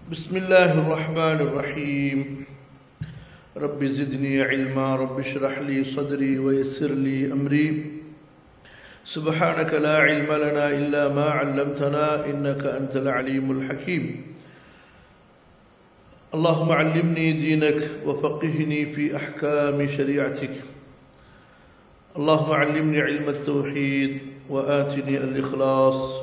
بسم الله الرحمن الرحيم رب زدني علما رب اشرح لي صدري ويسر لي أمري سبحانك لا علم لنا إلا ما علمتنا إنك أنت العليم الحكيم اللهم علمني دينك وفقهني في أحكام شريعتك اللهم علمني علم التوحيد وآتني الإخلاص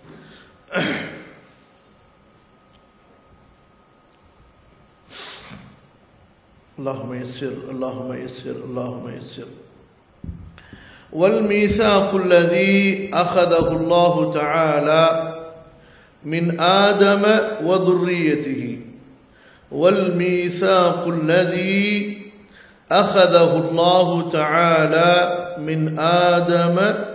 اللهم يسر اللهم يسر اللهم يسر والميثاق الذي أخذه الله تعالى من آدم وذريته والميثاق الذي أخذه الله تعالى من آدم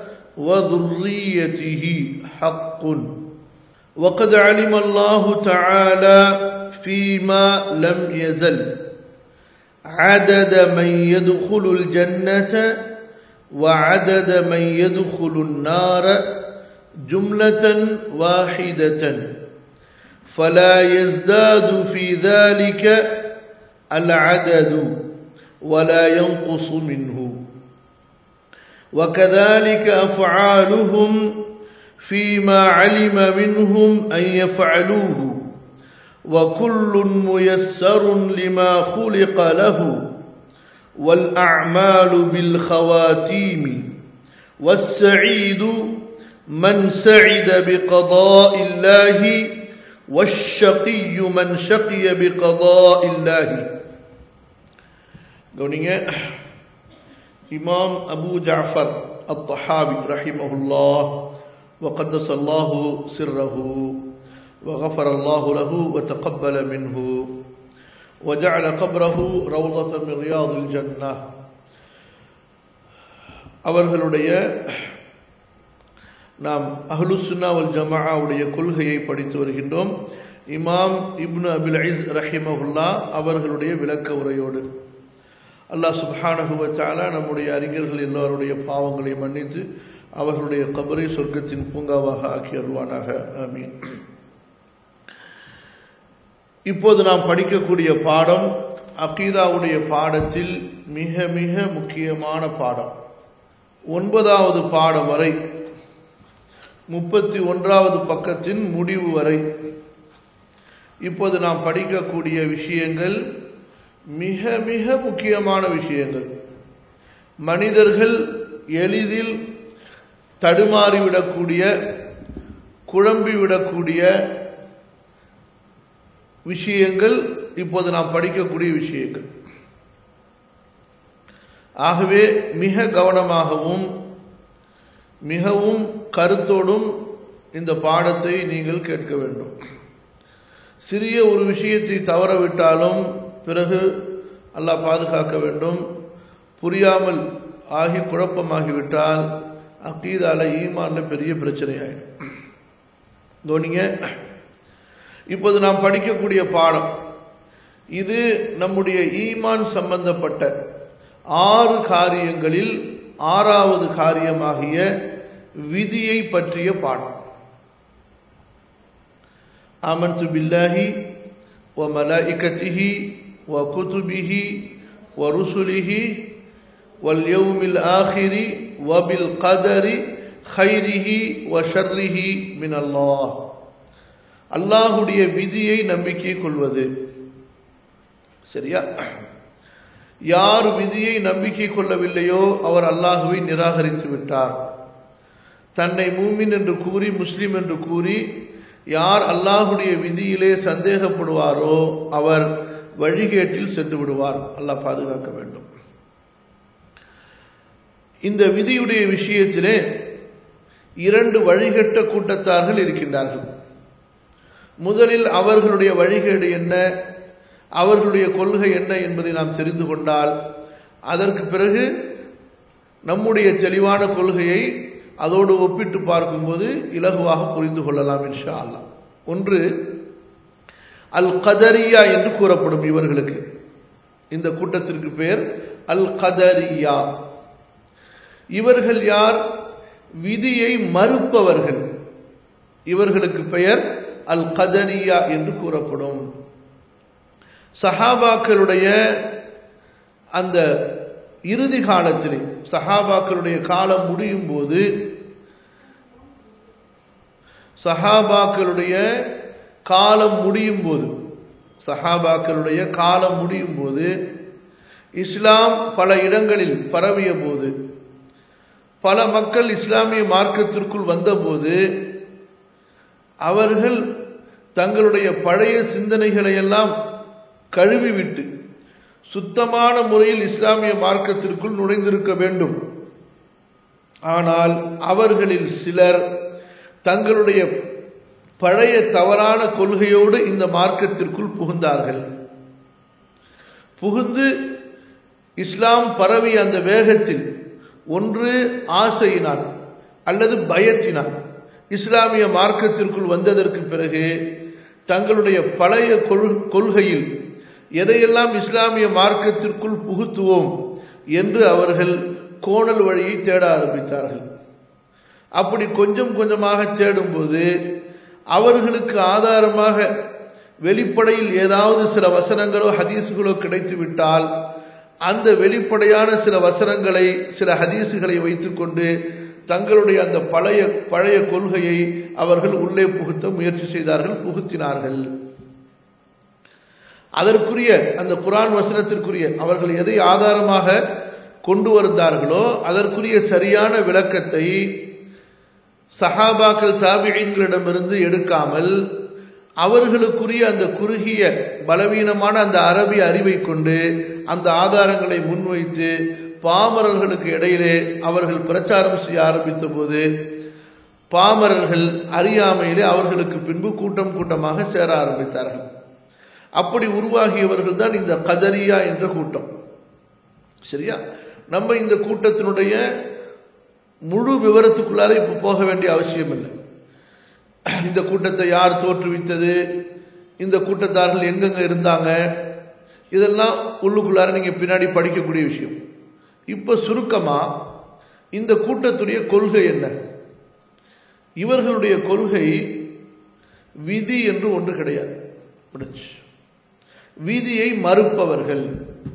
وذريته حق وقد علم الله تعالى فيما لم يزل عدد من يدخل الجنة وعدد من يدخل النار جملة واحدة فلا يزداد في ذلك العدد ولا ينقص منه وكذلك أفعالهم فيما علم منهم أن يفعلوه وكل ميسر لما خلق له والأعمال بالخواتيم والسعيد من سعد بقضاء الله والشقي من شقي بقضاء الله கவனிங்க இமாம் அபு ஜாஃபர் அத்தஹாபி ரஹிமஹுல்லா وقدس الله سره وغفر الله له وتقبل منه وجعل قبره روضة من رياض الجنة அவர்களுடைய நாம் அஹ்லுசுன்னா வல் ஜமாவுடைய கொள்கையை படித்து வருகின்றோம் இமாம் இப்னு அபில் ஐஸ் ரஹிமஹுல்லா அவர்களுடைய விளக்க உரையோடு அல்லாஹ் சுப்ஹானஹுவச்சாலா நம்முடைய அறிஞர்கள் எல்லோருடைய பாவங்களை மன்னித்து அவர்களுடைய கபரை சொர்க்கத்தின் பூங்காவாக ஆக்கி அருவானாக ஆமீன் இப்போது நாம் படிக்கக்கூடிய பாடம் அகீதாவுடைய பாடத்தில் மிக மிக முக்கியமான பாடம் ஒன்பதாவது பாடம் வரை முப்பத்தி ஒன்றாவது பக்கத்தின் முடிவு வரை இப்போது நாம் படிக்கக்கூடிய விஷயங்கள் மிக மிக முக்கியமான விஷயங்கள் மனிதர்கள் எளிதில் தடுமாறிவிடக்கூடிய குழம்பிவிடக்கூடிய விஷயங்கள் இப்போது நாம் படிக்கக்கூடிய விஷயங்கள் ஆகவே மிக கவனமாகவும் மிகவும் கருத்தோடும் இந்த பாடத்தை நீங்கள் கேட்க வேண்டும் சிறிய ஒரு விஷயத்தை தவறவிட்டாலும் பிறகு அல்லாஹ் பாதுகாக்க வேண்டும் புரியாமல் ஆகி குழப்பமாகிவிட்டால் அக்கீதால ஈமான்ல பெரிய பிரச்சனை ஆயிடும் தோனிங்க இப்போது நாம் படிக்கக்கூடிய பாடம் இது நம்முடைய ஈமான் சம்பந்தப்பட்ட ஆறு காரியங்களில் ஆறாவது காரியமாகிய விதியை பற்றிய பாடம் ஆமன்து பில்லாஹி வ மலாயிகத்திஹி வ குதுபிஹி வ ருசுலிஹி வல் யௌமில் ஆஹிரி வ பில் கதரி ஹைரிஹி வ ஷர்ரிஹி மின் அல்லாஹ் அல்லாஹுடைய விதியை நம்பிக்கை கொள்வது சரியா யார் விதியை நம்பிக்கை கொள்ளவில்லையோ அவர் அல்லாஹுவை நிராகரித்து விட்டார் தன்னை மூமின் என்று கூறி முஸ்லிம் என்று கூறி யார் அல்லாஹுடைய விதியிலே சந்தேகப்படுவாரோ அவர் வழிகேட்டில் சென்று விடுவார் அல்லாஹ் பாதுகாக்க வேண்டும் இந்த விதியுடைய விஷயத்திலே இரண்டு வழிகட்ட கூட்டத்தார்கள் இருக்கின்றார்கள் முதலில் அவர்களுடைய வழிகேடு என்ன அவர்களுடைய கொள்கை என்ன என்பதை நாம் தெரிந்து கொண்டால் அதற்கு பிறகு நம்முடைய தெளிவான கொள்கையை அதோடு ஒப்பிட்டு பார்க்கும்போது இலகுவாக புரிந்து கொள்ளலாம் இன்ஷா அல்லா ஒன்று அல் கதரியா என்று கூறப்படும் இவர்களுக்கு இந்த கூட்டத்திற்கு பெயர் அல் கதரியா இவர்கள் யார் விதியை மறுப்பவர்கள் இவர்களுக்கு பெயர் அல் கதரியா என்று கூறப்படும் சஹாபாக்களுடைய அந்த இறுதி காலத்திலே சஹாபாக்களுடைய காலம் முடியும் போது சஹாபாக்களுடைய காலம் முடியும் போது சஹாபாக்களுடைய காலம் முடியும் போது இஸ்லாம் பல இடங்களில் பரவிய போது பல மக்கள் இஸ்லாமிய மார்க்கத்திற்குள் வந்தபோது அவர்கள் தங்களுடைய பழைய சிந்தனைகளை எல்லாம் கழுவிவிட்டு சுத்தமான முறையில் இஸ்லாமிய மார்க்கத்திற்குள் நுழைந்திருக்க வேண்டும் ஆனால் அவர்களில் சிலர் தங்களுடைய பழைய தவறான கொள்கையோடு இந்த மார்க்கத்திற்குள் புகுந்தார்கள் புகுந்து இஸ்லாம் பரவிய அந்த வேகத்தில் ஒன்று ஆசையினால் அல்லது பயத்தினால் இஸ்லாமிய மார்க்கத்திற்குள் வந்ததற்கு பிறகு தங்களுடைய பழைய கொள்கையில் எதையெல்லாம் இஸ்லாமிய மார்க்கத்திற்குள் புகுத்துவோம் என்று அவர்கள் கோணல் வழியை தேட ஆரம்பித்தார்கள் அப்படி கொஞ்சம் கொஞ்சமாக தேடும்போது அவர்களுக்கு ஆதாரமாக வெளிப்படையில் ஏதாவது சில வசனங்களோ ஹதீஸுகளோ கிடைத்து விட்டால் அந்த வெளிப்படையான சில வசனங்களை சில ஹதீஸுகளை வைத்துக்கொண்டு தங்களுடைய அந்த பழைய பழைய கொள்கையை அவர்கள் உள்ளே புகுத்த முயற்சி செய்தார்கள் புகுத்தினார்கள் அதற்குரிய அந்த குரான் வசனத்திற்குரிய அவர்கள் எதை ஆதாரமாக கொண்டு வந்தார்களோ அதற்குரிய சரியான விளக்கத்தை சஹாபாக்கள் தாபியங்களிடமிருந்து எடுக்காமல் அவர்களுக்குரிய அந்த குறுகிய பலவீனமான அந்த அரபி அறிவை கொண்டு அந்த ஆதாரங்களை முன்வைத்து பாமரர்களுக்கு இடையிலே அவர்கள் பிரச்சாரம் செய்ய ஆரம்பித்த போது பாமரர்கள் அறியாமையிலே அவர்களுக்கு பின்பு கூட்டம் கூட்டமாக சேர ஆரம்பித்தார்கள் அப்படி உருவாகியவர்கள் தான் இந்த கதரியா என்ற கூட்டம் சரியா நம்ம இந்த கூட்டத்தினுடைய முழு விவரத்துக்குள்ளார இப்போ போக வேண்டிய அவசியம் இல்லை இந்த கூட்டத்தை யார் தோற்றுவித்தது இந்த கூட்டத்தார்கள் எங்கெங்க இருந்தாங்க இதெல்லாம் உள்ளுக்குள்ளார நீங்கள் பின்னாடி படிக்கக்கூடிய விஷயம் இப்போ சுருக்கமாக இந்த கூட்டத்துடைய கொள்கை என்ன இவர்களுடைய கொள்கை விதி என்று ஒன்று கிடையாது முடிஞ்சு விதியை மறுப்பவர்கள்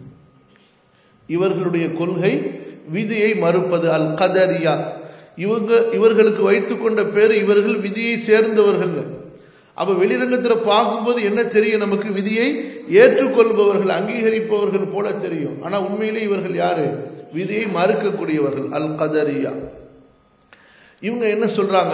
இவர்களுடைய கொள்கை விதியை மறுப்பது அல் கதரியா இவங்க இவர்களுக்கு வைத்துக்கொண்ட பேர் இவர்கள் விதியை சேர்ந்தவர்கள் அப்ப வெளிரங்கத்தில் பார்க்கும்போது என்ன தெரியும் நமக்கு விதியை ஏற்றுக்கொள்பவர்கள் அங்கீகரிப்பவர்கள் போல தெரியும் ஆனா உண்மையிலே இவர்கள் யாரு விதியை மறுக்கக்கூடியவர்கள் அல் கதரியா இவங்க என்ன சொல்றாங்க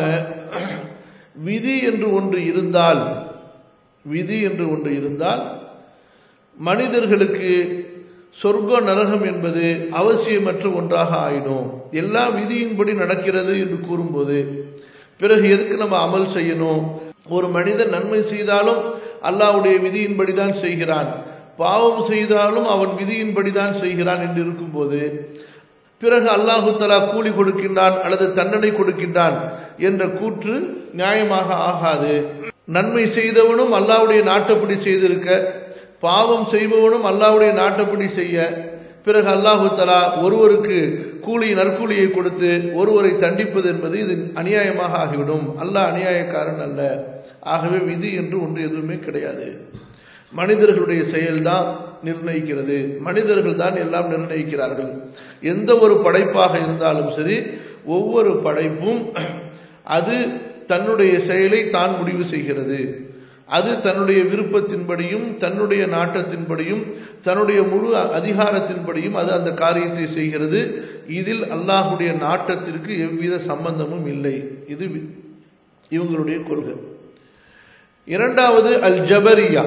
விதி என்று ஒன்று இருந்தால் விதி என்று ஒன்று இருந்தால் மனிதர்களுக்கு சொர்க்க நரகம் என்பது அவசியமற்ற ஒன்றாக ஆயிடும் எல்லா விதியின்படி நடக்கிறது என்று கூறும்போது பிறகு எதுக்கு நம்ம அமல் செய்யணும் ஒரு மனிதன் நன்மை செய்தாலும் அல்லாவுடைய விதியின்படி தான் செய்கிறான் பாவம் செய்தாலும் அவன் விதியின்படி தான் செய்கிறான் என்று இருக்கும்போது பிறகு அல்லாஹு தலா கூலி கொடுக்கின்றான் அல்லது தண்டனை கொடுக்கின்றான் என்ற கூற்று நியாயமாக ஆகாது நன்மை செய்தவனும் அல்லாவுடைய நாட்டப்படி செய்திருக்க பாவம் செய்பவனும் அல்லாவுடைய நாட்டப்படி செய்ய பிறகு அல்லாஹு தலா ஒருவருக்கு கூலி நற்கூலியை கொடுத்து ஒருவரை தண்டிப்பது என்பது இது அநியாயமாக ஆகிவிடும் அல்லாஹ் அநியாயக்காரன் அல்ல ஆகவே விதி என்று ஒன்று எதுவுமே கிடையாது மனிதர்களுடைய செயல்தான் நிர்ணயிக்கிறது மனிதர்கள் தான் எல்லாம் நிர்ணயிக்கிறார்கள் எந்த ஒரு படைப்பாக இருந்தாலும் சரி ஒவ்வொரு படைப்பும் அது தன்னுடைய செயலை தான் முடிவு செய்கிறது அது தன்னுடைய விருப்பத்தின்படியும் தன்னுடைய நாட்டத்தின்படியும் தன்னுடைய முழு அதிகாரத்தின்படியும் அது அந்த காரியத்தை செய்கிறது இதில் அல்லாஹுடைய நாட்டத்திற்கு எவ்வித சம்பந்தமும் இல்லை இது இவங்களுடைய கொள்கை இரண்டாவது அல் ஜபரியா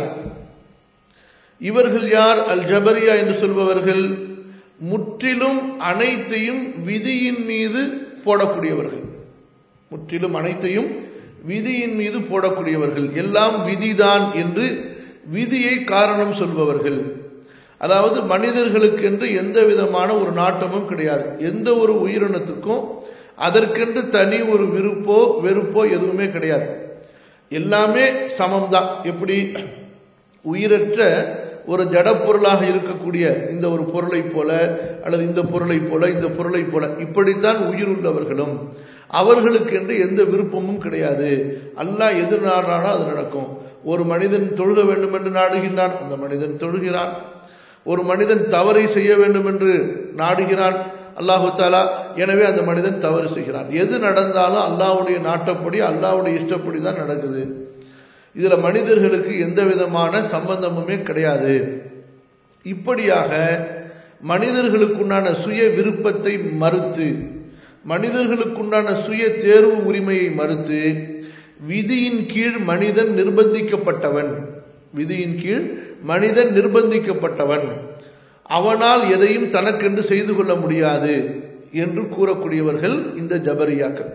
இவர்கள் யார் அல் ஜபரியா என்று சொல்பவர்கள் முற்றிலும் அனைத்தையும் விதியின் மீது போடக்கூடியவர்கள் முற்றிலும் அனைத்தையும் விதியின் மீது போடக்கூடியவர்கள் எல்லாம் விதிதான் என்று விதியை காரணம் சொல்பவர்கள் அதாவது மனிதர்களுக்கு என்று எந்த விதமான ஒரு நாட்டமும் கிடையாது எந்த ஒரு உயிரினத்துக்கும் அதற்கென்று தனி ஒரு விருப்போ வெறுப்போ எதுவுமே கிடையாது எல்லாமே சமம்தான் எப்படி உயிரற்ற ஒரு ஜட பொருளாக இருக்கக்கூடிய இந்த ஒரு பொருளை போல அல்லது இந்த பொருளை போல இந்த பொருளை போல இப்படித்தான் உயிர் உள்ளவர்களும் அவர்களுக்கு என்று எந்த விருப்பமும் கிடையாது அல்லாஹ் எது நாடுறானோ அது நடக்கும் ஒரு மனிதன் தொழுக வேண்டும் என்று நாடுகின்றான் அந்த மனிதன் தொழுகிறான் ஒரு மனிதன் தவறை செய்ய வேண்டும் என்று நாடுகிறான் அல்லாஹு தாலா எனவே அந்த மனிதன் தவறு செய்கிறான் எது நடந்தாலும் அல்லாஹ்வுடைய நாட்டப்படி அல்லாஹ்வுடைய இஷ்டப்படி தான் நடக்குது இதுல மனிதர்களுக்கு எந்த விதமான சம்பந்தமுமே கிடையாது இப்படியாக மனிதர்களுக்குண்டான சுய விருப்பத்தை மறுத்து மனிதர்களுக்குண்டான சுய தேர்வு உரிமையை மறுத்து விதியின் கீழ் மனிதன் நிர்பந்திக்கப்பட்டவன் விதியின் கீழ் மனிதன் நிர்பந்திக்கப்பட்டவன் அவனால் எதையும் தனக்கென்று செய்து கொள்ள முடியாது என்று கூறக்கூடியவர்கள் இந்த ஜபரியாக்கள்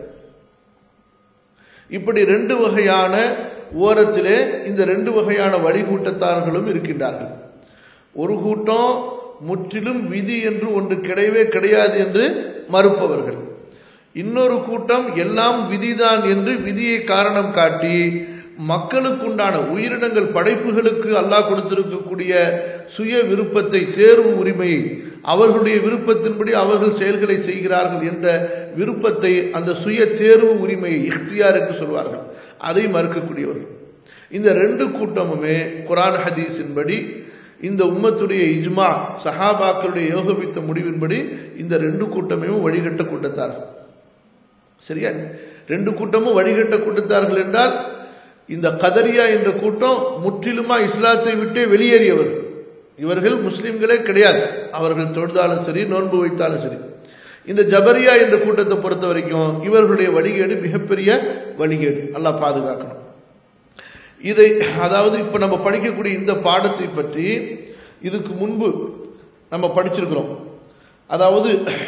இப்படி ரெண்டு வகையான ஓரத்திலே இந்த ரெண்டு வகையான வழிகூட்டத்தார்களும் இருக்கின்றார்கள் ஒரு கூட்டம் முற்றிலும் விதி என்று ஒன்று கிடையவே கிடையாது என்று மறுப்பவர்கள் இன்னொரு கூட்டம் எல்லாம் விதிதான் என்று விதியை காரணம் காட்டி மக்களுக்குண்டான உயிரினங்கள் படைப்புகளுக்கு அல்லாஹ் கொடுத்திருக்கக்கூடிய சுய விருப்பத்தை தேர்வு உரிமையை அவர்களுடைய விருப்பத்தின்படி அவர்கள் செயல்களை செய்கிறார்கள் என்ற விருப்பத்தை அந்த சுய தேர்வு உரிமையை இஃப்தியார் என்று சொல்வார்கள் அதை மறுக்கக்கூடியவர்கள் இந்த ரெண்டு கூட்டமுமே குரான் ஹதீஸின்படி இந்த உம்மத்துடைய இஜ்மா சஹாபாக்களுடைய யோகபித்த முடிவின்படி இந்த ரெண்டு கூட்டமே வழிகட்ட கூட்டத்தார்கள் சரியா ரெண்டு கூட்டமும் வழிகட்ட கூட்டத்தார்கள் என்றால் இந்த கதரியா என்ற கூட்டம் முற்றிலுமா இஸ்லாத்தை விட்டே வெளியேறியவர்கள் இவர்கள் முஸ்லிம்களே கிடையாது அவர்கள் தொழுதாலும் சரி நோன்பு வைத்தாலும் சரி இந்த ஜபரியா என்ற கூட்டத்தை பொறுத்த வரைக்கும் இவர்களுடைய வழிகேடு மிகப்பெரிய வழிகேடு அல்லாஹ் பாதுகாக்கணும் இதை அதாவது இப்ப நம்ம படிக்கக்கூடிய இந்த பாடத்தை பற்றி இதுக்கு முன்பு நம்ம படிச்சிருக்கிறோம் அதாவது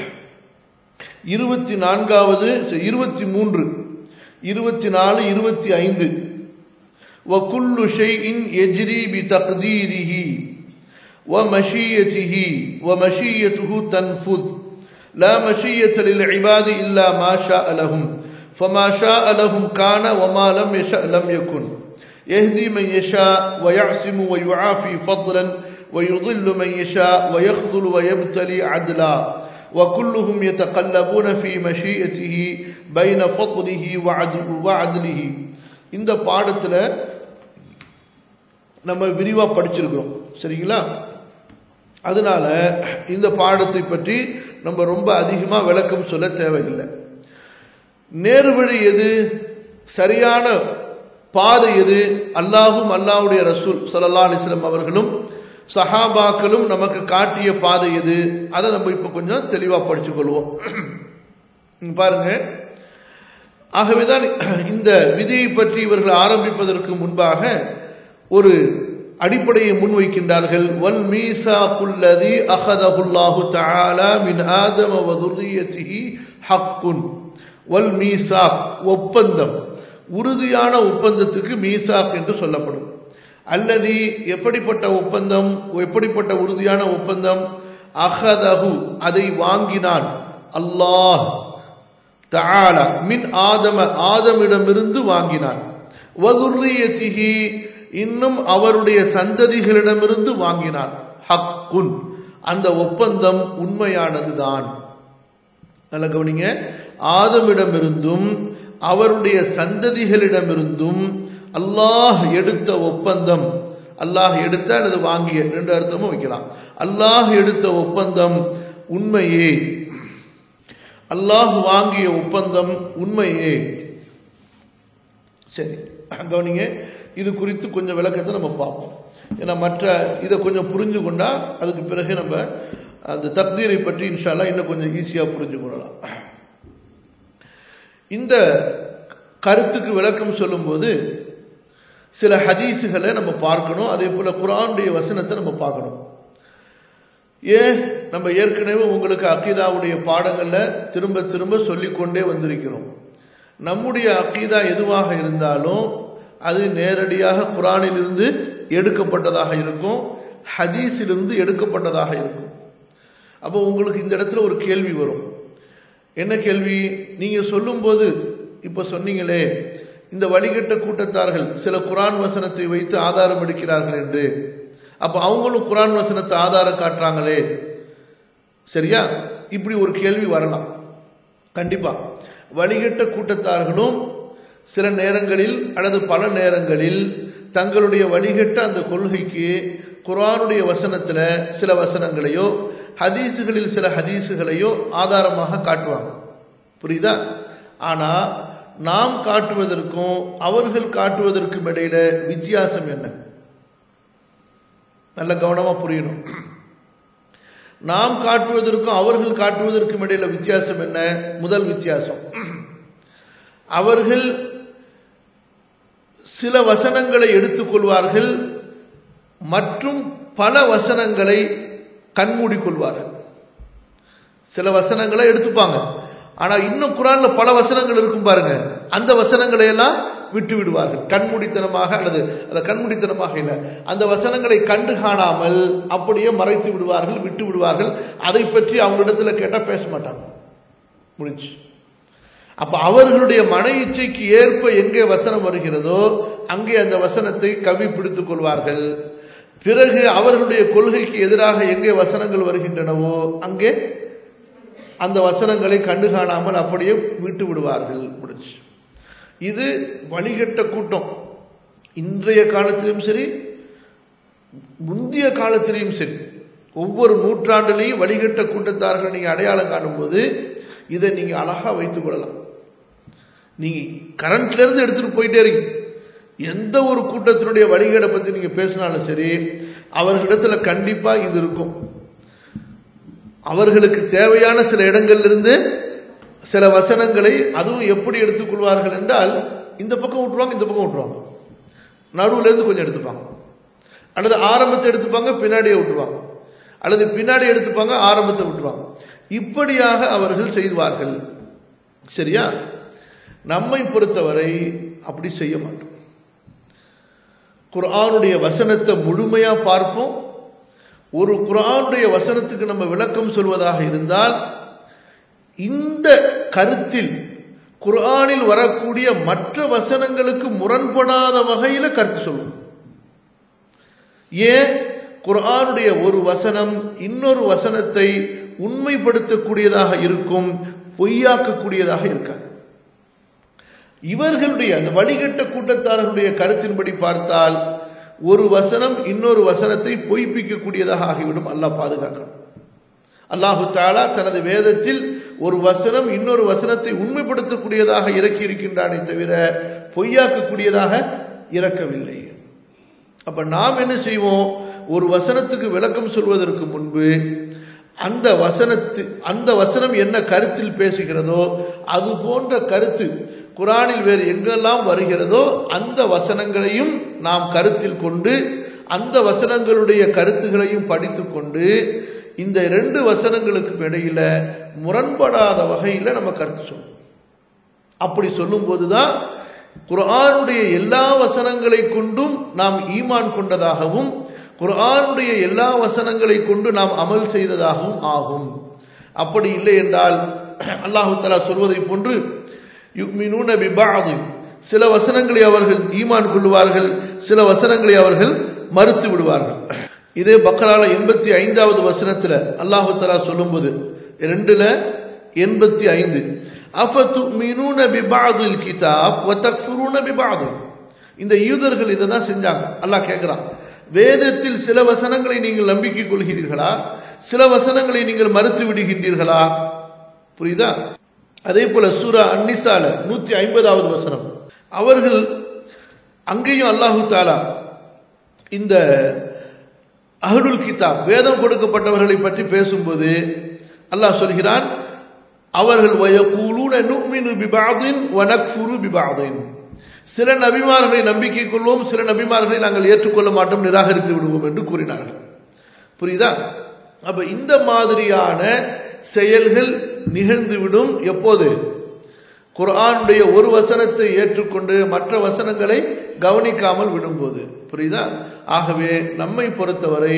இருபத்தி நான்காவது இருபத்தி மூன்று இருபத்தி நாலு இருபத்தி ஐந்து وكل شيء يجري بتقديره ومشيته ومشيته تنفذ لا مشية للعباد إلا ما شاء لهم فما شاء لهم كان وما لم يشاء لم يكن يهدي من يشاء ويعصم ويعافي فضلا ويضل من يشاء ويخذل ويبتلي عدلا وكلهم يتقلبون في مشيئته بين فضله وعدله இந்த பாடத்தில் நம்ம விரிவாக படிச்சிருக்கிறோம் சரிங்களா அதனால இந்த பாடத்தை பற்றி நம்ம ரொம்ப அதிகமாக விளக்கம் சொல்ல தேவையில்லை நேர்வழி எது சரியான பாதை எது அல்லாஹும் அல்லாஹுடைய ரசூல் சல்லா அலிஸ்லம் அவர்களும் சஹாபாக்களும் நமக்கு காட்டிய பாதை எது அதை நம்ம இப்போ கொஞ்சம் தெளிவாக படிச்சுக்கொள்வோம் பாருங்க ஆகவேதான் இந்த விதியை பற்றி இவர்கள் ஆரம்பிப்பதற்கு முன்பாக ஒரு அடிப்படையை முன்வைக்கின்றார்கள் வல் மீசா குல்லதி அஹதஹுல்லாஹு தஆலா மின் ஆதம வ துர்ரியத்திஹி ஹக்குன் வல் மீசாக் ஒப்பந்தம் உறுதியான ஒப்பந்தத்துக்கு மீசாக் என்று சொல்லப்படும் அல்லது எப்படிப்பட்ட ஒப்பந்தம் எப்படிப்பட்ட உறுதியான ஒப்பந்தம் அஹதஹு அதை வாங்கினான் அல்லாஹ் தஆலா மின் ஆதம ஆதமிடமிருந்து வாங்கினான் வதுர்ரியத்திஹி இன்னும் அவருடைய சந்ததிகளிடமிருந்து வாங்கினான் ஹக்குன் அந்த ஒப்பந்தம் உண்மையானதுதான் நல்ல கவனிங்க ஆதமிடமிருந்தும் அவருடைய சந்ததிகளிடமிருந்தும் அல்லாஹ் எடுத்த ஒப்பந்தம் அல்லாஹ் எடுத்த அல்லது வாங்கிய ரெண்டு அர்த்தமும் வைக்கலாம் அல்லாஹ் எடுத்த ஒப்பந்தம் உண்மையே அல்லாஹ் வாங்கிய ஒப்பந்தம் உண்மையே சரி கவனிங்க இது குறித்து கொஞ்சம் விளக்கத்தை நம்ம பார்ப்போம் ஏன்னா மற்ற இதை கொஞ்சம் புரிஞ்சு கொண்டா அதுக்கு பிறகு நம்ம அந்த தக்தீரை பற்றி இன்ஷால்லா இன்னும் கொஞ்சம் ஈஸியாக புரிஞ்சு கொள்ளலாம் இந்த கருத்துக்கு விளக்கம் சொல்லும்போது சில ஹதீஸுகளை நம்ம பார்க்கணும் அதே போல குரானுடைய வசனத்தை நம்ம பார்க்கணும் ஏன் நம்ம ஏற்கனவே உங்களுக்கு அக்கீதாவுடைய பாடங்களில் திரும்ப திரும்ப சொல்லிக்கொண்டே வந்திருக்கிறோம் நம்முடைய அக்கீதா எதுவாக இருந்தாலும் அது நேரடியாக குரானிலிருந்து எடுக்கப்பட்டதாக இருக்கும் ஹதீஸிலிருந்து எடுக்கப்பட்டதாக இருக்கும் அப்போ உங்களுக்கு இந்த இடத்துல ஒரு கேள்வி வரும் என்ன கேள்வி நீங்க சொல்லும்போது இப்ப சொன்னீங்களே இந்த வழிகட்ட கூட்டத்தார்கள் சில குரான் வசனத்தை வைத்து ஆதாரம் எடுக்கிறார்கள் என்று அப்ப அவங்களும் குரான் வசனத்தை ஆதாரம் காட்டுறாங்களே சரியா இப்படி ஒரு கேள்வி வரலாம் கண்டிப்பா வழிகட்ட கூட்டத்தார்களும் சில நேரங்களில் அல்லது பல நேரங்களில் தங்களுடைய வழிகட்ட அந்த கொள்கைக்கு குரானுடைய வசனத்துல சில வசனங்களையோ ஹதீஸுகளில் சில ஹதீஸுகளையோ ஆதாரமாக காட்டுவாங்க புரியுதா ஆனா நாம் காட்டுவதற்கும் அவர்கள் காட்டுவதற்கும் இடையில வித்தியாசம் என்ன நல்ல கவனமா புரியணும் நாம் காட்டுவதற்கும் அவர்கள் காட்டுவதற்கும் இடையில வித்தியாசம் என்ன முதல் வித்தியாசம் அவர்கள் சில வசனங்களை எடுத்துக்கொள்வார்கள் மற்றும் பல வசனங்களை கண்மூடி கொள்வார்கள் சில வசனங்களை எடுத்துப்பாங்க ஆனா இன்னும் குரான்ல பல வசனங்கள் இருக்கும் பாருங்க அந்த வசனங்களை எல்லாம் விட்டு விடுவார்கள் கண்மூடித்தனமாக அல்லது அந்த கண்மூடித்தனமாக இல்லை அந்த வசனங்களை கண்டு காணாமல் அப்படியே மறைத்து விடுவார்கள் விட்டு விடுவார்கள் அதை பற்றி அவங்களிடத்துல கேட்டா பேச மாட்டாங்க முடிஞ்சு அப்ப அவர்களுடைய மன இச்சைக்கு ஏற்ப எங்கே வசனம் வருகிறதோ அங்கே அந்த வசனத்தை கவி பிடித்துக் கொள்வார்கள் பிறகு அவர்களுடைய கொள்கைக்கு எதிராக எங்கே வசனங்கள் வருகின்றனவோ அங்கே அந்த வசனங்களை கண்டு காணாமல் அப்படியே விட்டு விடுவார்கள் முடிச்சு இது வழிகட்ட கூட்டம் இன்றைய காலத்திலும் சரி முந்தைய காலத்திலையும் சரி ஒவ்வொரு நூற்றாண்டிலையும் வழிகட்ட கூட்டத்தார்கள் நீங்க அடையாளம் காணும்போது இதை நீங்க அழகா வைத்துக் கொள்ளலாம் நீங்க கரண்ட்ல இருந்து எடுத்துட்டு போயிட்டே இருக்கீங்க எந்த ஒரு கூட்டத்தினுடைய வழிகேடை பத்தி நீங்க பேசினாலும் சரி அவர்களிடத்துல கண்டிப்பா இது இருக்கும் அவர்களுக்கு தேவையான சில இடங்களிலிருந்து சில வசனங்களை அதுவும் எப்படி எடுத்துக்கொள்வார்கள் என்றால் இந்த பக்கம் விட்டுருவாங்க இந்த பக்கம் விட்டுருவாங்க நடுவுல இருந்து கொஞ்சம் எடுத்துப்பாங்க அல்லது ஆரம்பத்தை எடுத்துப்பாங்க பின்னாடியே விட்டுருவாங்க அல்லது பின்னாடி எடுத்துப்பாங்க ஆரம்பத்தை விட்டுருவாங்க இப்படியாக அவர்கள் செய்வார்கள் சரியா நம்மை பொறுத்தவரை அப்படி செய்ய மாட்டோம் குர்ஆனுடைய வசனத்தை முழுமையா பார்ப்போம் ஒரு குர்ஆனுடைய வசனத்துக்கு நம்ம விளக்கம் சொல்வதாக இருந்தால் இந்த கருத்தில் குர்ஆனில் வரக்கூடிய மற்ற வசனங்களுக்கு முரண்படாத வகையில கருத்து சொல்லுவோம் ஏன் குர்ஆனுடைய ஒரு வசனம் இன்னொரு வசனத்தை உண்மைப்படுத்தக்கூடியதாக இருக்கும் பொய்யாக்கக்கூடியதாக இருக்காது இவர்களுடைய அந்த வழிகட்ட கூட்டத்தாரர்களுடைய கருத்தின்படி பார்த்தால் ஒரு வசனம் இன்னொரு வசனத்தை பொய்ப்பிக்கக்கூடியதாக ஆகிவிடும் அல்லாஹ் பாதுகாக்கணும் அல்லாஹு தாலா தனது வேதத்தில் ஒரு வசனம் இன்னொரு வசனத்தை உண்மைப்படுத்தக்கூடியதாக இறக்கி இருக்கின்றானே தவிர பொய்யாக்கக்கூடியதாக இறக்கவில்லை அப்ப நாம் என்ன செய்வோம் ஒரு வசனத்துக்கு விளக்கம் சொல்வதற்கு முன்பு அந்த வசனத்து அந்த வசனம் என்ன கருத்தில் பேசுகிறதோ அது போன்ற கருத்து குரானில் வேறு எங்கெல்லாம் வருகிறதோ அந்த வசனங்களையும் நாம் கருத்தில் கொண்டு அந்த வசனங்களுடைய கருத்துகளையும் படித்துக்கொண்டு இந்த ரெண்டு வசனங்களுக்கு இடையில முரண்படாத வகையில் நம்ம கருத்து சொல்லுவோம் அப்படி சொல்லும் போதுதான் குர்ஆனுடைய எல்லா வசனங்களை கொண்டும் நாம் ஈமான் கொண்டதாகவும் குர்ஆனுடைய எல்லா வசனங்களை கொண்டு நாம் அமல் செய்ததாகவும் ஆகும் அப்படி இல்லை என்றால் அல்லாஹு தலா சொல்வதை போன்று யுக்மினூன பிபாது சில வசனங்களை அவர்கள் ஈமான் கொள்வார்கள் சில வசனங்களை அவர்கள் மறுத்து விடுவார்கள் இதே பக்கரால எண்பத்தி ஐந்தாவது வசனத்துல அல்லாஹு தலா சொல்லும்போது ரெண்டுல எண்பத்தி ஐந்து அஃபத்துமினூன பிபாதுல் கிதாப் வதக்ஃபுரூன பிபாது இந்த யூதர்கள் இதை தான் செஞ்சாங்க அல்லாஹ் கேட்கிறான் வேதத்தில் சில வசனங்களை நீங்கள் நம்பிக்கை கொள்கிறீர்களா சில வசனங்களை நீங்கள் மறுத்து விடுகின்றீர்களா புரியுதா அதே போல சூரா அன்னிசால நூத்தி ஐம்பதாவது வசனம் அவர்கள் அங்கேயும் அல்லாஹு தாலா இந்த அஹ்லுல் கிதாப் வேதம் கொடுக்கப்பட்டவர்களை பற்றி பேசும்போது அல்லாஹ் சொல்கிறான் அவர்கள் வயகூலூன நுமினு பிபாதின் வனக்ஃபுரு பிபாதின் சில நபிமார்களை நம்பிக்கை கொள்வோம் சில நபிமார்களை நாங்கள் ஏற்றுக்கொள்ள மாட்டோம் நிராகரித்து விடுவோம் என்று கூறினார்கள் புரியுதா அப்ப இந்த மாதிரியான செயல்கள் நிகழ்ந்துவிடும் எப்போது குர்ஆனுடைய ஒரு வசனத்தை ஏற்றுக்கொண்டு மற்ற வசனங்களை கவனிக்காமல் விடும்போது புரியுதா ஆகவே நம்மை பொறுத்தவரை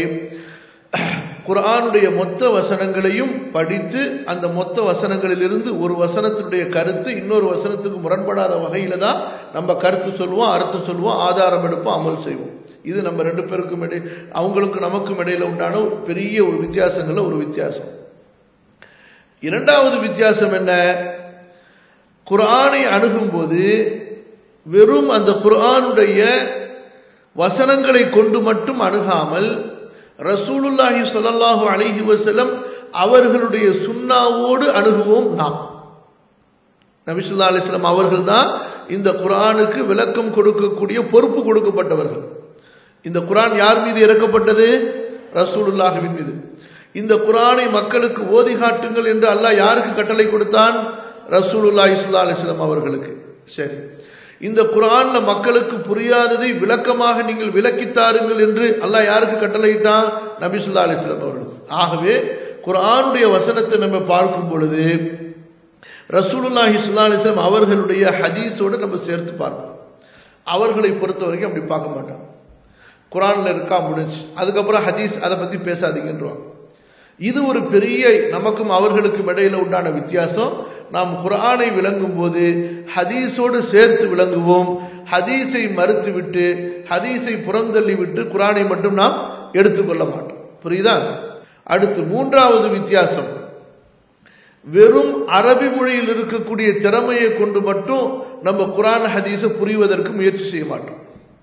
குர்ஆனுடைய மொத்த வசனங்களையும் படித்து அந்த மொத்த வசனங்களிலிருந்து ஒரு வசனத்தினுடைய கருத்து இன்னொரு வசனத்துக்கு முரண்படாத வகையில தான் நம்ம கருத்து சொல்லுவோம் அர்த்தம் சொல்லுவோம் ஆதாரம் எடுப்போம் அமல் செய்வோம் இது நம்ம ரெண்டு பேருக்கும் இடை அவங்களுக்கும் நமக்கும் இடையில உண்டான பெரிய ஒரு வித்தியாசங்கள்ல ஒரு வித்தியாசம் இரண்டாவது வித்தியாசம் என்ன குர்ஆனை அணுகும்போது வெறும் அந்த குர்ஆனுடைய வசனங்களை கொண்டு மட்டும் அணுகாமல் ரசூலுல்லாஹி ஸல்லல்லாஹு அலைஹி வஸல்லம் அவர்களுடைய சுன்னாவோடு அணுகுவோம் நாம் நபிசுல்லா அலிஸ்லாம் அவர்கள் தான் இந்த குரானுக்கு விளக்கம் கொடுக்கக்கூடிய பொறுப்பு கொடுக்கப்பட்டவர்கள் இந்த குரான் யார் மீது இறக்கப்பட்டது ரசூலுல்லாஹுவின் மீது இந்த குரானை மக்களுக்கு ஓதி காட்டுங்கள் என்று அல்லாஹ் யாருக்கு கட்டளை கொடுத்தான் ரசூலுல்லா இஸ்லா அலிஸ்லாம் அவர்களுக்கு சரி இந்த குரான்ல மக்களுக்கு புரியாததை விளக்கமாக நீங்கள் விளக்கித்தாருங்கள் என்று அல்லாஹ் யாருக்கு கட்டளையிட்டான் நபிசுல்லா அலிஸ்லாம் அவர்களுக்கு ஆகவே குரானுடைய வசனத்தை நம்ம பார்க்கும் பொழுது ரசூலுல்லாஹி ஸல்லல்லாஹு அலைஹி வஸல்லம் அவர்களுடைய ஹதீஸோட நம்ம சேர்த்து பார்ப்போம் அவர்களை பொறுத்த வரைக்கும் அப்படி பார்க்க மாட்டாங்க குரான்ல இருக்கா முடிஞ்சு அதுக்கப்புறம் ஹதீஸ் அதை பத்தி பேசாதீங்கன்றாங்க இது ஒரு பெரிய நமக்கும் அவர்களுக்கும் இடையில உண்டான வித்தியாசம் நாம் குரானை விளங்கும் போது ஹதீஸோடு சேர்த்து விளங்குவோம் ஹதீஸை மறுத்து விட்டு ஹதீஸை புறந்தள்ளி விட்டு குரானை மட்டும் நாம் எடுத்துக்கொள்ள மாட்டோம் புரியுதா அடுத்து மூன்றாவது வித்தியாசம் வெறும் அரபி மொழியில் இருக்கக்கூடிய திறமையை கொண்டு மட்டும் நம்ம குரான் ஹதீஸை புரிவதற்கு முயற்சி செய்ய மாட்டோம்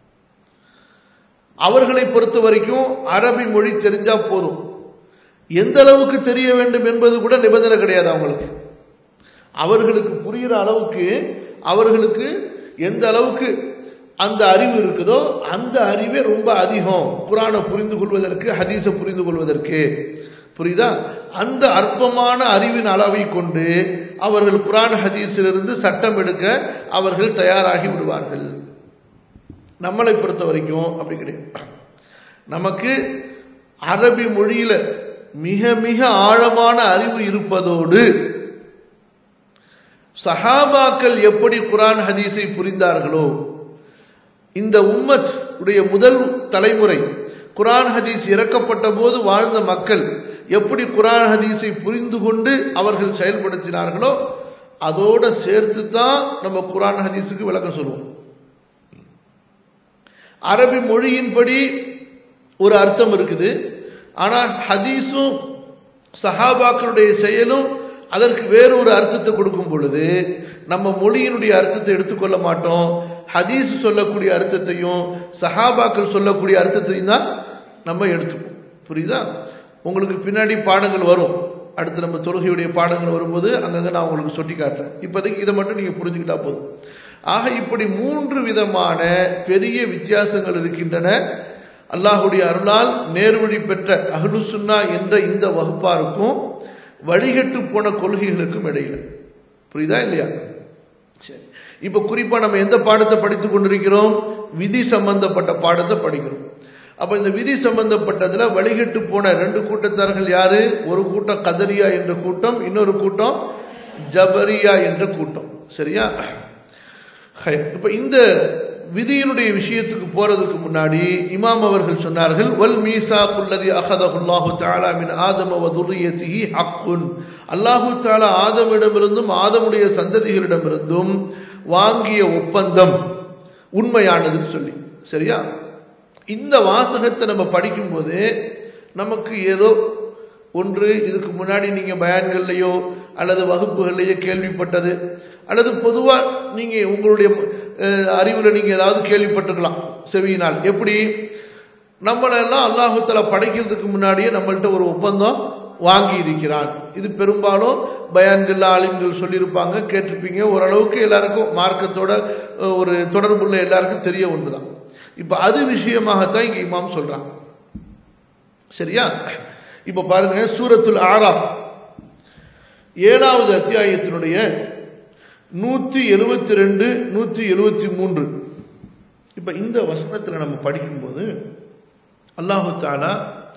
அவர்களை பொறுத்த வரைக்கும் அரபி மொழி தெரிஞ்சா போதும் எந்த அளவுக்கு தெரிய வேண்டும் என்பது கூட நிபந்தனை கிடையாது அவங்களுக்கு அவர்களுக்கு புரிகிற அளவுக்கு அவர்களுக்கு எந்த அளவுக்கு அந்த அறிவு இருக்குதோ அந்த அறிவே ரொம்ப அதிகம் குரானை புரிந்து கொள்வதற்கு ஹதீஸை புரிந்து கொள்வதற்கு புரியுதா அந்த அற்பமான அறிவின் அளவை கொண்டு அவர்கள் குரான் ஹதீஸிலிருந்து சட்டம் எடுக்க அவர்கள் தயாராகி விடுவார்கள் நம்மளை பொறுத்த வரைக்கும் அப்படி கிடையாது நமக்கு அரபி மொழியில மிக மிக ஆழமான அறிவு இருப்பதோடு சஹாபாக்கள் எப்படி குரான் ஹதீஸை புரிந்தார்களோ இந்த உம்மத் உடைய முதல் தலைமுறை குரான் ஹதீஸ் இறக்கப்பட்ட போது வாழ்ந்த மக்கள் எப்படி குரான் ஹதீஸை புரிந்து கொண்டு அவர்கள் செயல்படுத்தினார்களோ அதோட சேர்த்து தான் நம்ம குரான் ஹதீஸுக்கு விளக்கம் சொல்லுவோம் அரபி மொழியின்படி ஒரு அர்த்தம் இருக்குது ஆனால் ஹதீஸும் சஹாபாக்களுடைய செயலும் அதற்கு வேறு ஒரு அர்த்தத்தை கொடுக்கும் பொழுது நம்ம மொழியினுடைய அர்த்தத்தை எடுத்துக்கொள்ள மாட்டோம் ஹதீஸ் சொல்லக்கூடிய அர்த்தத்தையும் சஹாபாக்கள் சொல்லக்கூடிய அர்த்தத்தையும் தான் நம்ம எடுத்துப்போம் புரியுதா உங்களுக்கு பின்னாடி பாடங்கள் வரும் அடுத்து நம்ம தொழுகையுடைய பாடங்கள் வரும்போது அங்கங்கே நான் உங்களுக்கு சொல்லி காட்டுறேன் இப்போதைக்கு இதை மட்டும் நீங்கள் புரிஞ்சுக்கிட்டா போதும் ஆக இப்படி மூன்று விதமான பெரிய வித்தியாசங்கள் இருக்கின்றன அல்லாஹுடைய அருளால் நேர்வழி பெற்ற அஹ்லு சுன்னா என்ற இந்த வகுப்பாருக்கும் வழிகட்டு போன கொள்கைகளுக்கும் இடையில புரியுதா இல்லையா சரி இப்ப குறிப்பா நம்ம எந்த பாடத்தை படித்துக் கொண்டிருக்கிறோம் விதி சம்பந்தப்பட்ட பாடத்தை படிக்கிறோம் அப்ப இந்த விதி சம்பந்தப்பட்டதுல வழிகட்டு போன ரெண்டு கூட்டத்தார்கள் யாரு ஒரு கூட்டம் கதரியா என்ற கூட்டம் இன்னொரு கூட்டம் ஜபரியா என்ற கூட்டம் சரியா இப்ப இந்த விதியினுடைய விஷயத்துக்கு போறதுக்கு முன்னாடி இமாம் அவர்கள் சொன்னார்கள் வல் மீசா குல்லதி அஹதஹுல்லாஹு தஆலா மின் ஆதம வ துர்ரியத்திஹி ஹக்குன் அல்லாஹு தஆலா ஆதமிடமிருந்தும் ஆதமுடைய சந்ததிகளிடமிருந்தும் வாங்கிய ஒப்பந்தம் உண்மையானதுன்னு சொல்லி சரியா இந்த வாசகத்தை நம்ம படிக்கும்போது நமக்கு ஏதோ ஒன்று இதுக்கு முன்னாடி நீங்கள் பயான்கள்லையோ அல்லது வகுப்புகள்லையோ கேள்விப்பட்டது அல்லது பொதுவாக நீங்கள் உங்களுடைய அறிவில் நீங்கள் ஏதாவது கேள்விப்பட்டிருக்கலாம் செவியினால் எப்படி நம்மளெல்லாம் அல்லாஹுத்தலா படைக்கிறதுக்கு முன்னாடியே நம்மள்கிட்ட ஒரு ஒப்பந்தம் வாங்கி இருக்கிறான் இது பெரும்பாலும் பயான்கள் ஆலிம்கள் சொல்லியிருப்பாங்க கேட்டிருப்பீங்க ஓரளவுக்கு எல்லாருக்கும் மார்க்கத்தோட ஒரு தொடர்புள்ள எல்லாருக்கும் தெரிய ஒன்று தான் இப்போ அது விஷயமாகத்தான் இங்கே இமாம் சொல்கிறாங்க சரியா இப்போ பாருங்க சூரத்துல் ஆராஃப் ஏழாவது அத்தியாயத்தினுடைய நூற்றி எழுபத்தி ரெண்டு நூற்றி எழுபத்தி மூன்று இப்போ இந்த வசனத்தில் நம்ம படிக்கும்போது அல்லாஹு தாலா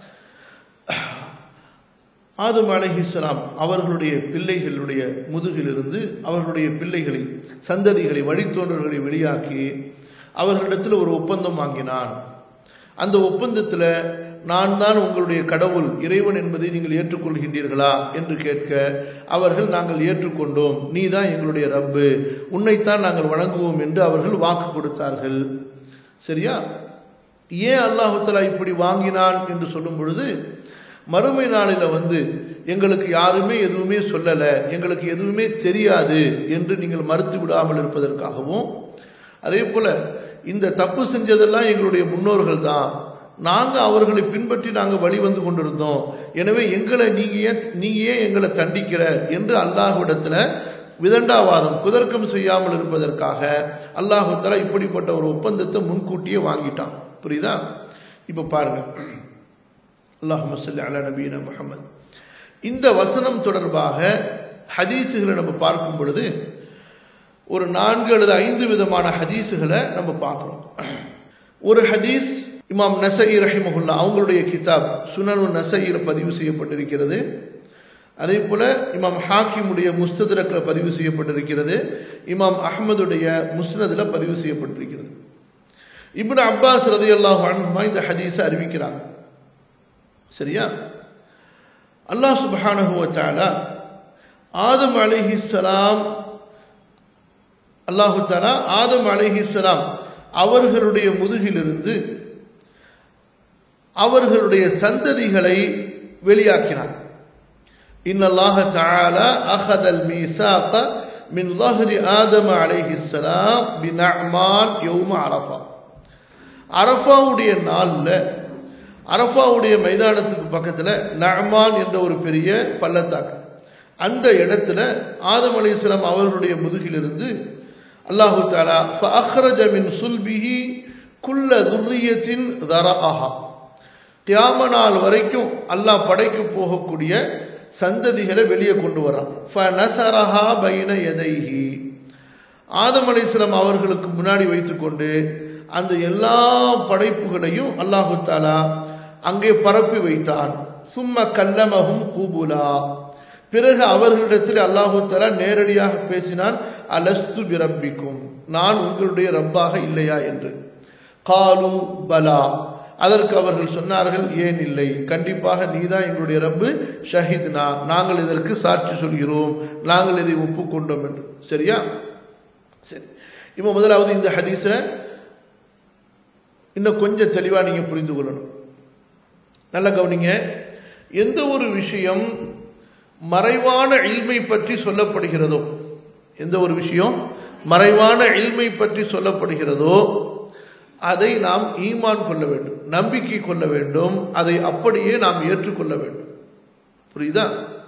ஆதம் அலஹிஸ்லாம் அவர்களுடைய பிள்ளைகளுடைய முதுகிலிருந்து அவர்களுடைய பிள்ளைகளை சந்ததிகளை வழித்தோன்றல்களை வெளியாக்கி அவர்களிடத்தில் ஒரு ஒப்பந்தம் வாங்கினான் அந்த ஒப்பந்தத்தில் நான் தான் உங்களுடைய கடவுள் இறைவன் என்பதை நீங்கள் ஏற்றுக்கொள்கின்றீர்களா என்று கேட்க அவர்கள் நாங்கள் ஏற்றுக்கொண்டோம் நீ தான் எங்களுடைய ரப்பு உன்னைத்தான் நாங்கள் வணங்குவோம் என்று அவர்கள் வாக்கு கொடுத்தார்கள் சரியா ஏன் அல்லாஹுத்தலா இப்படி வாங்கினான் என்று சொல்லும் பொழுது மறுமை நாளில் வந்து எங்களுக்கு யாருமே எதுவுமே சொல்லலை எங்களுக்கு எதுவுமே தெரியாது என்று நீங்கள் மறுத்து விடாமல் இருப்பதற்காகவும் அதே போல இந்த தப்பு செஞ்சதெல்லாம் எங்களுடைய முன்னோர்கள் தான் நாங்கள் அவர்களை பின்பற்றி நாங்கள் வழி வந்து கொண்டிருந்தோம் எனவே எங்களை நீங்க ஏன் நீங்க ஏன் எங்களை தண்டிக்கிற என்று அல்லாஹ்விடத்தில் விதண்டாவாதம் குதர்க்கம் செய்யாமல் இருப்பதற்காக அல்லாஹு தலா இப்படிப்பட்ட ஒரு ஒப்பந்தத்தை முன்கூட்டியே வாங்கிட்டான் புரியுதா இப்போ பாருங்க அல்லாஹு சொல்லி அலா நபீன முகமது இந்த வசனம் தொடர்பாக ஹதீஸுகளை நம்ம பார்க்கும் பொழுது ஒரு நான்கு அல்லது ஐந்து விதமான ஹதீஸுகளை நம்ம பார்க்குறோம் ஒரு ஹதீஸ் இமாம் நசை ரஹிமகுல்லா அவங்களுடைய கிதாப் சுனனு நசையில் பதிவு செய்யப்பட்டிருக்கிறது அதே போல இமாம் ஹாக்கிமுடைய முஸ்தரக்கில் பதிவு செய்யப்பட்டிருக்கிறது இமாம் அஹமதுடைய முஸ்னதில் பதிவு செய்யப்பட்டிருக்கிறது இப்னு அப்பாஸ் ரதி அல்லாஹ் அனுமா இந்த ஹதீஸை அறிவிக்கிறாங்க சரியா அல்லாஹ் சுபஹானஹுவத்தால ஆதம் அலிஹிஸ்லாம் அல்லாஹு தாலா ஆதம் அலிஹிஸ்லாம் அவர்களுடைய முதுகிலிருந்து அவர்களுடைய சந்ததிகளை வெளியாக்கினார் إن الله تعالى أخذ الميثاق من ظهر آدم عليه السلام بنعمان يوم عرفة அரஃபாவுடைய நாளில் அரஃபாவுடைய மைதானத்துக்கு பக்கத்தில் நஅமான் என்ற ஒரு பெரிய பள்ளத்தாக்கு அந்த இடத்துல ஆதம் அலி இஸ்லாம் அவர்களுடைய முதுகிலிருந்து அல்லாஹு தாலா ஃபஅஹ்ரஜ மின் சுல்பிஹி குல்ல துர்ரியத்தின் தரஅஹா கியாம நாள் வரைக்கும் அல்லாஹ் படைக்கு போகக்கூடிய சந்ததிகளை வெளியே கொண்டு வரான் ஃபனசரஹா பைன எதைஹி ஆதம் அலிஸ்லாம் அவர்களுக்கு முன்னாடி வைத்துக்கொண்டு அந்த எல்லா படைப்புகளையும் அல்லாஹு தாலா அங்கே பரப்பி வைத்தான் சும்ம கல்லமகும் கூபுலா பிறகு அவர்களிடத்தில் அல்லாஹு தாலா நேரடியாக பேசினான் அலஸ்து பிரப்பிக்கும் நான் உங்களுடைய ரப்பாக இல்லையா என்று காலு பலா அதற்கு அவர்கள் சொன்னார்கள் ஏன் இல்லை கண்டிப்பாக நீதான் எங்களுடைய ரப்பு ஷஹீத்னா நாங்கள் இதற்கு சாட்சி சொல்கிறோம் நாங்கள் இதை ஒப்புக்கொண்டோம் என்று சரியா சரி இப்போ முதலாவது இந்த ஹதீஸை இன்னும் கொஞ்சம் தெளிவாக நீங்கள் புரிந்து கொள்ளணும் நல்ல கவனிங்க எந்த ஒரு விஷயம் மறைவான இல்மை பற்றி சொல்லப்படுகிறதோ எந்த ஒரு விஷயம் மறைவான இல்மை பற்றி சொல்லப்படுகிறதோ அதை நாம் ஈமான் கொள்ள வேண்டும் நம்பிக்கை கொள்ள வேண்டும் அதை அப்படியே நாம் ஏற்றுக்கொள்ள வேண்டும் புரியுதா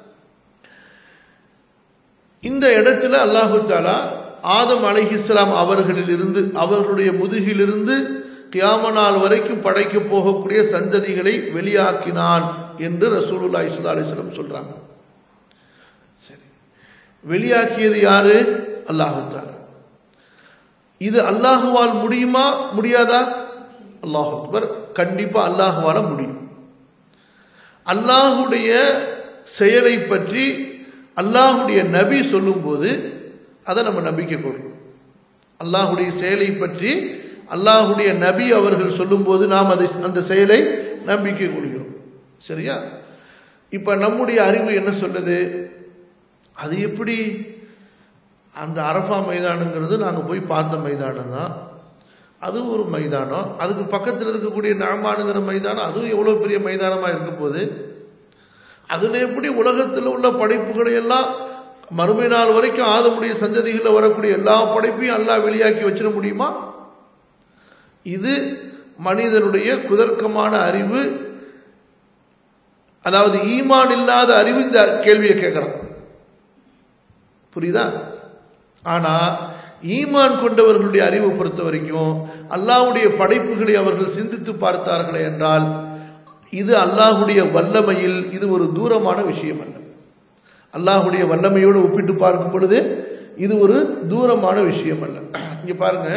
இந்த இடத்துல அல்லாஹு தாலா ஆதம் அலிஹிஸ்லாம் அவர்களிலிருந்து அவர்களுடைய முதுகிலிருந்து கியாம நாள் வரைக்கும் படைக்க போகக்கூடிய சந்ததிகளை வெளியாக்கினான் என்று ரசூலுல்லா இசுதா அலிஸ்லம் சொல்றாங்க சரி வெளியாக்கியது யாரு அல்லாஹு தாலா இது அல்லாஹுவால் முடியுமா முடியாதா அல்லாஹ் அக்பர் கண்டிப்பா அல்லாஹுவால முடியும் அல்லாஹுடைய செயலை பற்றி அல்லாஹுடைய நபி சொல்லும்போது அதை நம்ம நம்பிக்கை கொள்கிறோம் அல்லாஹுடைய செயலை பற்றி அல்லாஹுடைய நபி அவர்கள் சொல்லும்போது நாம் அதை அந்த செயலை நம்பிக்கை கொள்கிறோம் சரியா இப்ப நம்முடைய அறிவு என்ன சொல்லுது அது எப்படி அந்த அரஃபா மைதானங்கிறது நாங்கள் போய் பார்த்த மைதானம் தான் அதுவும் ஒரு மைதானம் அதுக்கு பக்கத்தில் இருக்கக்கூடிய நாமானுங்கிற மைதானம் அதுவும் எவ்வளோ பெரிய மைதானமாக இருக்க போகுது அதில் எப்படி உலகத்தில் உள்ள படைப்புகளை எல்லாம் மறுமை நாள் வரைக்கும் ஆதமுடைய சந்ததிகளில் வரக்கூடிய எல்லா படைப்பையும் எல்லாம் வெளியாக்கி வச்சிட முடியுமா இது மனிதனுடைய குதர்க்கமான அறிவு அதாவது ஈமான் இல்லாத அறிவு இந்த கேள்வியை கேட்கலாம் புரியுதா ஆனா ஈமான் கொண்டவர்களுடைய அறிவை பொறுத்த வரைக்கும் அல்லாஹுடைய படைப்புகளை அவர்கள் சிந்தித்து பார்த்தார்களே என்றால் இது அல்லாஹுடைய வல்லமையில் இது ஒரு தூரமான விஷயம் அல்ல அல்லாஹுடைய வல்லமையோடு ஒப்பிட்டு பார்க்கும் பொழுது இது ஒரு தூரமான விஷயம் அல்ல இங்க பாருங்க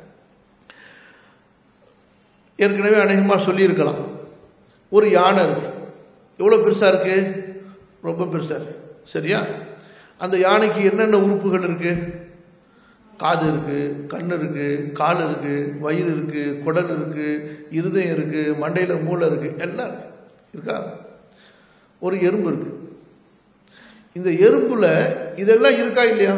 ஏற்கனவே அநேகமாக சொல்லியிருக்கலாம் ஒரு யானை இருக்கு எவ்வளோ பெருசாக இருக்கு ரொம்ப பெருசாக இருக்கு சரியா அந்த யானைக்கு என்னென்ன உறுப்புகள் இருக்கு காது இருக்கு கண் இருக்கு கால் இருக்கு வயிறு இருக்கு குடல் இருக்கு இருதயம் இருக்கு மண்டையில் மூளை இருக்கு எல்லாம் இருக்கு இருக்கா ஒரு எறும்பு இருக்கு இந்த எறும்புல இதெல்லாம் இருக்கா இல்லையா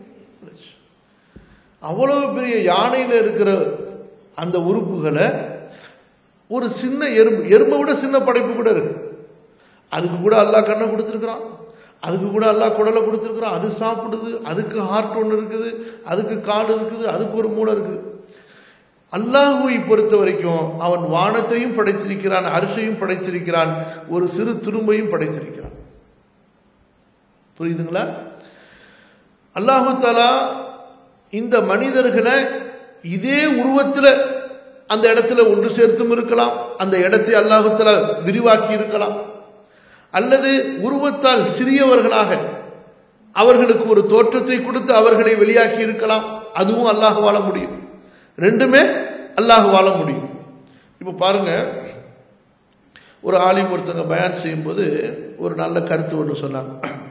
அவ்வளவு பெரிய யானையில் இருக்கிற அந்த உறுப்புகளை ஒரு சின்ன எறும்பு எறும்பை விட சின்ன படைப்பு கூட இருக்கு அதுக்கு கூட அல்லாஹ் கண்ணை கொடுத்துருக்குறான் அதுக்கு கூட அல்லாஹ் குடலை கொடுத்துருக்குறான் அது சாப்பிடுது அதுக்கு ஹார்ட் ஒன்று இருக்குது அதுக்கு கால் இருக்குது அதுக்கு ஒரு மூளை இருக்குது அல்லாஹுவை பொறுத்த வரைக்கும் அவன் வானத்தையும் படைத்திருக்கிறான் அரிசையும் படைத்திருக்கிறான் ஒரு சிறு துரும்பையும் படைத்திருக்கிறான் புரியுதுங்களா அல்லாஹு தாலா இந்த மனிதர்களை இதே உருவத்தில் அந்த இடத்துல ஒன்று சேர்த்தும் இருக்கலாம் அந்த இடத்தை அல்லாஹு தாலா விரிவாக்கி இருக்கலாம் அல்லது உருவத்தால் சிறியவர்களாக அவர்களுக்கு ஒரு தோற்றத்தை கொடுத்து அவர்களை வெளியாக்கி இருக்கலாம் அதுவும் அல்லாஹ் வாழ முடியும் ரெண்டுமே அல்லாஹ் வாழ முடியும் இப்போ பாருங்க ஒரு ஆலிம் ஒருத்தங்க பயான் செய்யும்போது ஒரு நல்ல கருத்து ஒன்று சொன்னாங்க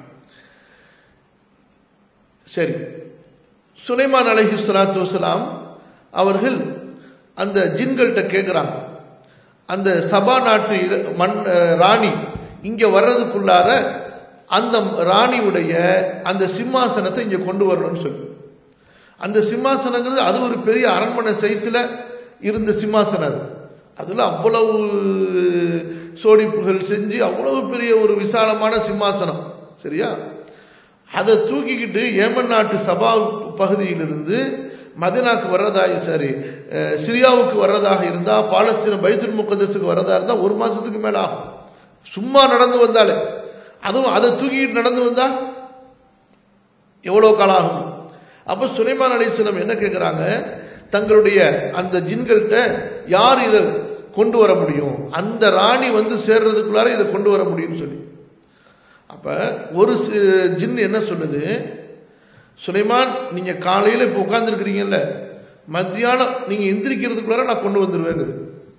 சரி சுலைமான் அலஹி சலாத்து வசலாம் அவர்கள் அந்த ஜின்கள்கிட்ட கேட்குறாங்க அந்த சபா நாட்டு மண் ராணி இங்கே வர்றதுக்குள்ளார அந்த ராணியுடைய அந்த சிம்மாசனத்தை இங்கே கொண்டு வரணும்னு சொல்லி அந்த சிம்மாசனங்கிறது அது ஒரு பெரிய அரண்மனை சைஸில் இருந்த சிம்மாசனம் அது அதில் அவ்வளவு சோடிப்புகள் செஞ்சு அவ்வளவு பெரிய ஒரு விசாலமான சிம்மாசனம் சரியா அதை தூக்கிக்கிட்டு ஏமன் நாட்டு சபா பகுதியிலிருந்து மதினாக்கு வர்றதாக சரி சிரியாவுக்கு வர்றதாக இருந்தால் பாலஸ்தீன பைத்துல் முக்கதஸுக்கு வர்றதா இருந்தால் ஒரு மாதத்துக்கு மேலே ஆகும் சும்மா நடந்து வந்தாலே அதுவும் அதை தூக்கிட்டு நடந்து வந்தா எவ்வளோ காலம் ஆகும் அப்போ சுலைமான் அலிஸ்லம் என்ன கேட்குறாங்க தங்களுடைய அந்த ஜின்கள்கிட்ட யார் இதை கொண்டு வர முடியும் அந்த ராணி வந்து சேர்றதுக்குள்ளார இதை கொண்டு வர முடியும்னு சொல்லி அப்போ ஒரு ஜின் என்ன சொல்லுது சுலைமான் நீங்கள் காலையில் இப்போ உட்காந்துருக்கிறீங்கல்ல மத்தியானம் நீங்கள் எந்திரிக்கிறதுக்குள்ளார நான் கொண்டு வந்துடுவேங்குது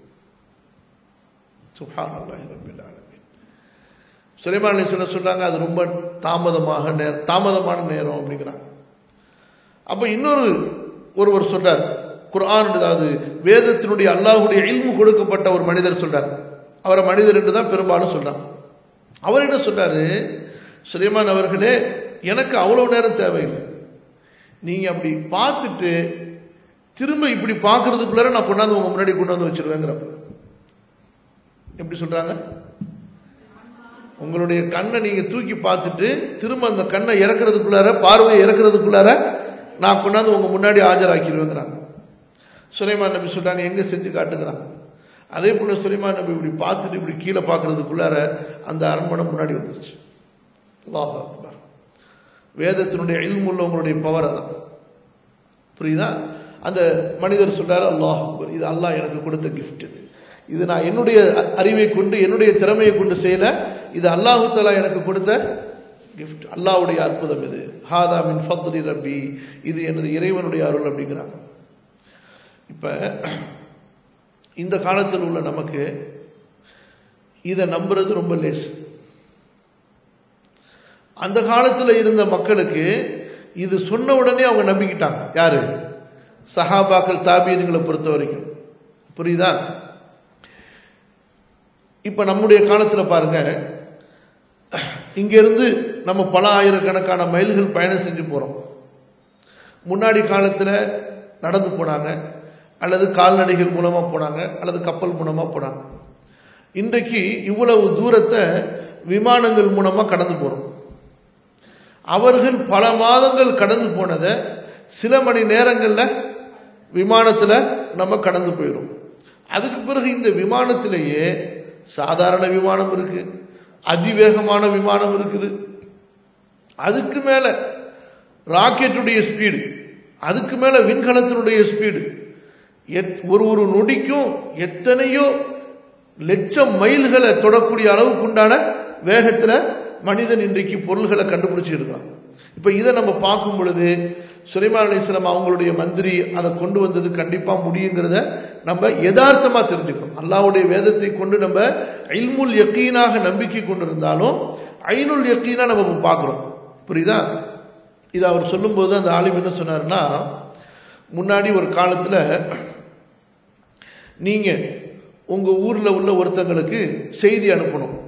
சுஹான் அல்லாஹ் ரபில் ஆலமீன் சுலைமான் அலிஸ்லாம் சொல்கிறாங்க அது ரொம்ப தாமதமாக நேரம் தாமதமான நேரம் அப்படிங்கிறாங்க அப்போ இன்னொரு ஒருவர் சொல்றார் குர்ஆன் அதாவது வேதத்தினுடைய அல்லாஹுடைய இல்மு கொடுக்கப்பட்ட ஒரு மனிதர் சொல்றார் அவரை மனிதர் என்று தான் பெரும்பாலும் சொல்றாங்க அவர் என்ன சொல்றாரு சுலைமான் அவர்களே எனக்கு அவ்வளவு நேரம் தேவையில்லை நீங்க அப்படி பார்த்துட்டு திரும்ப இப்படி பார்க்கறதுக்குள்ளார நான் கொண்டாந்து உங்க முன்னாடி கொண்டு வந்து வச்சிருவேங்கிறப்ப எப்படி சொல்றாங்க உங்களுடைய கண்ணை நீங்க தூக்கி பார்த்துட்டு திரும்ப அந்த கண்ணை இறக்குறதுக்குள்ளார பார்வையை இறக்குறதுக்குள்ளார நான் கொண்டாந்து உங்க முன்னாடி ஆஜராக்கிடுவேங்கிறாங்க சுலைமான் நபி சொல்றாங்க எங்க செஞ்சு காட்டுங்கிறாங்க அதே போல சுலைமான் நபி இப்படி பார்த்துட்டு இப்படி கீழே பார்க்கறதுக்குள்ளார அந்த அரண்மனை முன்னாடி வந்துருச்சு அல்லாஹ் அக்பர் வேதத்தினுடைய இல்முள்ளவங்களுடைய பவர் அதான் புரியுதா அந்த மனிதர் சொல்றாரு அல்லாஹ் அக்பர் இது அல்லாஹ் எனக்கு கொடுத்த கிஃப்ட் இது இது நான் என்னுடைய அறிவை கொண்டு என்னுடைய திறமையை கொண்டு செய்யல இது அல்லாஹு தலா எனக்கு கொடுத்த கிஃப்ட் அல்லாவுடைய அற்புதம் இது ஹாதா மின் ஃபத்ரி ரப்பி இது எனது இறைவனுடைய அருள் அப்படிங்கிறாங்க இப்போ இந்த காலத்தில் உள்ள நமக்கு இதை நம்புறது ரொம்ப லேஸ் அந்த காலத்தில் இருந்த மக்களுக்கு இது சொன்ன உடனே அவங்க நம்பிக்கிட்டாங்க யாரு சஹாபாக்கள் தாபீன்களை பொறுத்த வரைக்கும் புரியுதா இப்ப நம்முடைய காலத்தில் பாருங்க இங்கிருந்து நம்ம பல ஆயிரக்கணக்கான மைல்கள் பயணம் செஞ்சு போறோம் முன்னாடி காலத்தில் நடந்து போனாங்க அல்லது கால்நடைகள் மூலமா போனாங்க அல்லது கப்பல் மூலமா போனாங்க இன்றைக்கு இவ்வளவு தூரத்தை விமானங்கள் மூலமா கடந்து போறோம் அவர்கள் பல மாதங்கள் கடந்து போனதை சில மணி நேரங்களில் விமானத்தில் நம்ம கடந்து போயிடும் அதுக்கு பிறகு இந்த விமானத்திலேயே சாதாரண விமானம் இருக்கு அதிவேகமான விமானம் இருக்குது அதுக்கு மேல ராக்கெட்டுடைய ஸ்பீடு அதுக்கு மேல விண்கலத்தினுடைய ஸ்பீடு ஒரு ஒரு நொடிக்கும் எத்தனையோ லட்சம் மைல்களை தொடக்கூடிய அளவுக்கு உண்டான வேகத்தில் மனிதன் இன்றைக்கு பொருள்களை கண்டுபிடிச்சு இருக்கான் இப்போ இதை நம்ம பார்க்கும் பொழுது சுலைமான் அலிஸ்லாம் அவங்களுடைய மந்திரி அதை கொண்டு வந்தது கண்டிப்பாக முடியுங்கிறத நம்ம யதார்த்தமாக தெரிஞ்சுக்கணும் அல்லாவுடைய வேதத்தை கொண்டு நம்ம ஐல்முல் யக்கீனாக நம்பிக்கை கொண்டு இருந்தாலும் ஐநுல் யக்கீனா நம்ம பார்க்குறோம் புரியுதா இது அவர் சொல்லும்போது அந்த ஆலிம் என்ன சொன்னார்னா முன்னாடி ஒரு காலத்தில் நீங்கள் உங்கள் ஊரில் உள்ள ஒருத்தங்களுக்கு செய்தி அனுப்பணும்